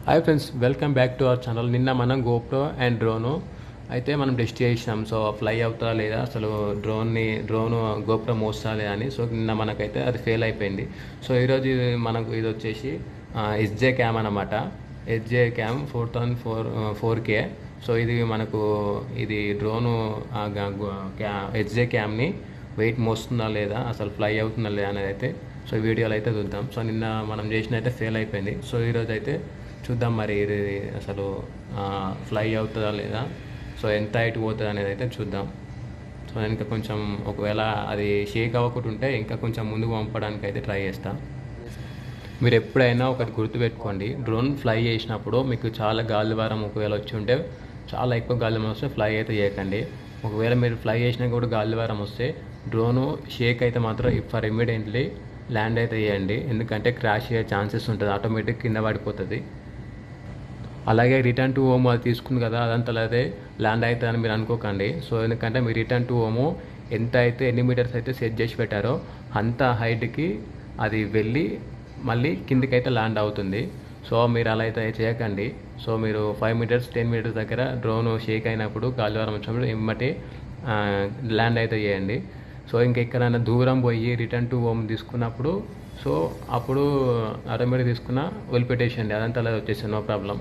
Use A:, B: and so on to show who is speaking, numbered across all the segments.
A: Hi friends welcome back to our channel నిన్న మనం GoPro and drone అయితే మనం టెస్ట్ చేసినాం సో ఫ్లై అవుతా లేదా అసలు డ్రోన్ని డ్రోన్ గోప్రో మోస్తా లేదా అని సో నిన్న మనకైతే అది ఫెయిల్ అయిపోయింది సో ఈరోజు ఇది మనకు ఇది వచ్చేసి ఎస్జే క్యామ్ అనమాట SJ cam four thousand four four K so ఇది మనకు ఇది డ్రోను ఎస్జే క్యామ్ని వెయిట్ మోస్తుందా లేదా అసలు ఫ్లై అవుతుందా లేదా అనేది అయితే సో వీడియోలో అయితే చూద్దాం సో నిన్న మనం చేసిన అయితే ఫెయిల్ అయిపోయింది సో ఈరోజు అయితే చూద్దాం మరి ఇది అసలు ఫ్లై అవుతుందా లేదా సో ఎంత హైట్ పోతుంది అనేది అయితే చూద్దాం సో నేను ఇంకా కొంచెం ఒకవేళ అది షేక్ అవ్వకుండా ఉంటే ఇంకా కొంచెం ముందుకు పంపడానికి అయితే ట్రై చేస్తా మీరు ఎప్పుడైనా ఒకటి గుర్తుపెట్టుకోండి డ్రోన్ ఫ్లై చేసినప్పుడు మీకు చాలా గాలి వారం ఒకవేళ వచ్చి ఉంటే చాలా ఎక్కువ గాలి వారం వస్తే ఫ్లై అయితే చేయకండి ఒకవేళ మీరు ఫ్లై చేసినా కూడా గాలి వారం వస్తే డ్రోను షేక్ అయితే మాత్రం ఫర్ ఇమ్మీడియట్లీ ల్యాండ్ అయితే చేయండి ఎందుకంటే క్రాష్ అయ్యే ఛాన్సెస్ ఉంటుంది ఆటోమేటిక్ కింద పడిపోతుంది అలాగే రిటర్న్ టు హోమ్ అది తీసుకుంది కదా అదంతా అదే ల్యాండ్ అవుతుందని మీరు అనుకోకండి సో ఎందుకంటే మీరు రిటర్న్ టు హోము ఎంత అయితే ఎన్ని మీటర్స్ అయితే సెట్ చేసి పెట్టారో అంత హైట్కి అది వెళ్ళి మళ్ళీ కిందికి అయితే ల్యాండ్ అవుతుంది సో మీరు అలా అయితే చేయకండి సో మీరు ఫైవ్ మీటర్స్ టెన్ మీటర్స్ దగ్గర డ్రోన్ షేక్ అయినప్పుడు గాలివారం వచ్చినప్పుడు ఎమ్మటి ల్యాండ్ అయితే చేయండి సో ఇంకెక్కడైనా దూరం పోయి రిటర్న్ టు హోమ్ తీసుకున్నప్పుడు సో అప్పుడు ఆటోమేటిక్ తీసుకున్న వదిలిపెట్టేసేయండి అదంతా అలా వచ్చేసింది నో ప్రాబ్లం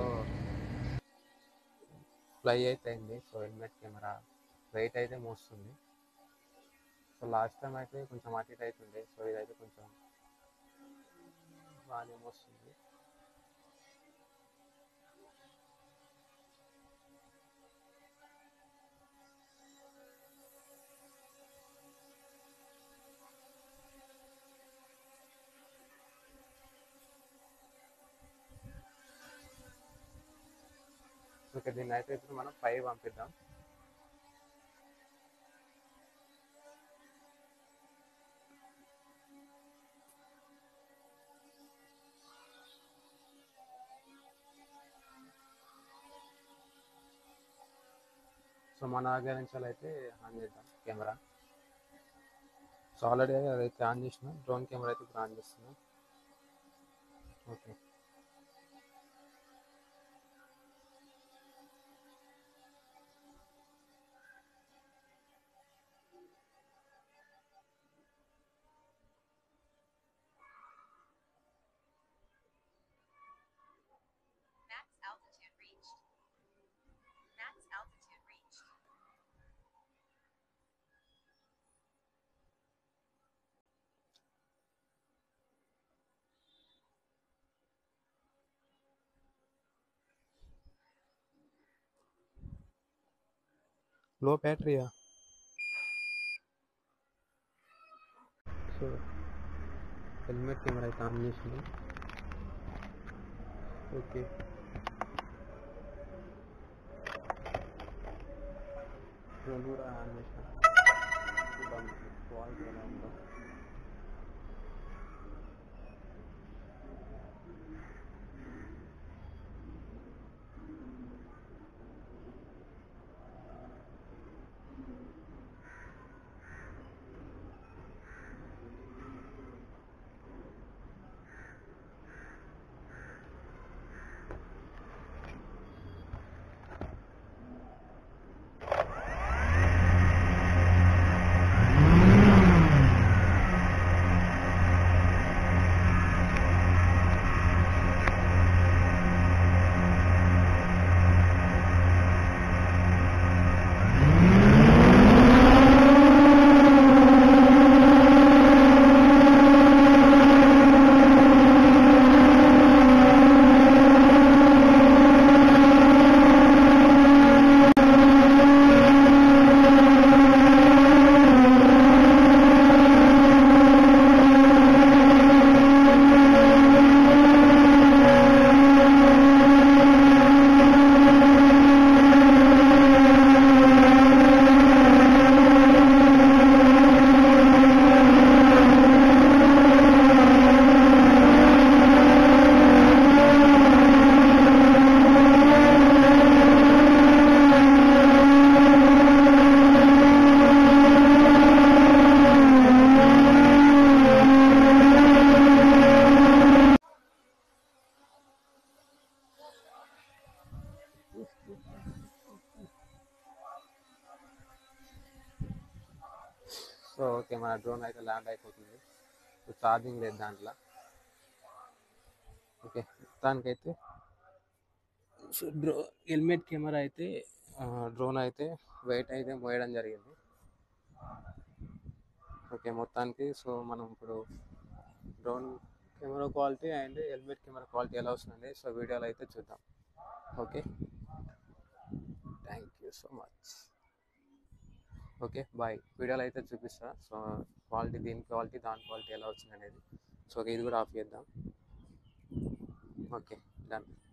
A: ఫ్లై అయితే అయింది సో హెల్మెట్ కెమెరా వెయిట్ అయితే మోస్తుంది సో లాస్ట్ టైం అయితే కొంచెం అటు ఇటు అవుతుండే సో ఇదైతే కొంచెం బాగానే మోస్తుంది ఓకే దీన్ని అయితే ఇప్పుడు మనం ఫైవ్ పంపిద్దాం సో మన దగ్గర నుంచి అయితే ఆన్ చేద్దాం కెమెరా సో ఆల్రెడీ అదైతే ఆన్ చేసిన డ్రోన్ కెమెరా అయితే ఇప్పుడు ఆన్ చేస్తున్నాం okay
B: Max altitude reached. Max altitude reached.
A: Low బ్యాటరీయా సో హెల్మెట్ కెమెరా అయితే ఆన్ చేసింది ఓకే డ్రోన్ కూడా ఆన్ చేసిన చూద్దాం క్వాలిటీ ఎలా ఉందో సో ఓకే మన డ్రోన్ అయితే ల్యాండ్ అయిపోతుంది ఛార్జింగ్ లేదు దాంట్లో ఓకే దానికైతే సో డ్రో హెల్మెట్ కెమెరా అయితే డ్రోన్ అయితే వెయిట్ అయితే మోయడం జరిగింది ఓకే మొత్తానికి సో మనం ఇప్పుడు drone camera quality and helmet camera quality ఎలా వస్తుంది సో వీడియోలో అయితే చూద్దాం okay thank you so much okay bye వీడియోలో అయితే చూపిస్తా సో క్వాలిటీ దీని క్వాలిటీ దాని క్వాలిటీ ఎలా వచ్చింది అనేది సో ఇది కూడా ఆఫ్ చేద్దాం ఓకే డన్